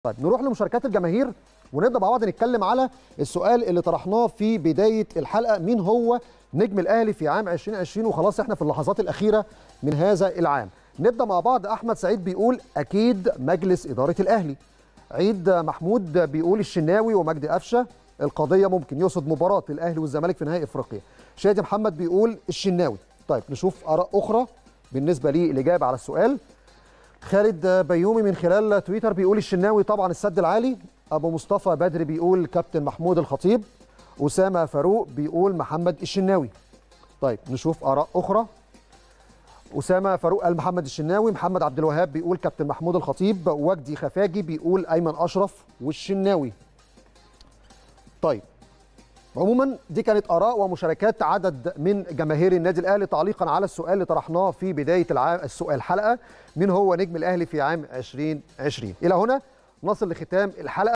طيب نروح لمشاركات الجماهير ونبدا مع بعض نتكلم على السؤال اللي طرحناه في بدايه الحلقه مين هو نجم الاهلي في عام 2020 وخلاص احنا في اللحظات الاخيره من هذا العام نبدا مع بعض احمد سعيد بيقول اكيد مجلس اداره الاهلي عيد محمود بيقول الشناوي ومجدي قفشه القضيه ممكن يقصد مباراه الاهلي والزمالك في نهائي افريقيا شادي محمد بيقول الشناوي طيب نشوف اراء اخرى بالنسبه للاجابه على السؤال خالد بيومي من خلال تويتر بيقول الشناوي طبعا السد العالي ابو مصطفى بدري بيقول كابتن محمود الخطيب اسامه فاروق بيقول محمد الشناوي طيب نشوف اراء اخرى اسامه فاروق قال محمد الشناوي محمد عبد الوهاب بيقول كابتن محمود الخطيب وجدي خفاجي بيقول ايمن اشرف والشناوي طيب عموما دي كانت اراء ومشاركات عدد من جماهير النادي الاهلي تعليقا على السؤال اللي طرحناه في بدايه العام السؤال الحلقه مين هو نجم الاهلي في عام 2020 الى هنا نصل لختام الحلقه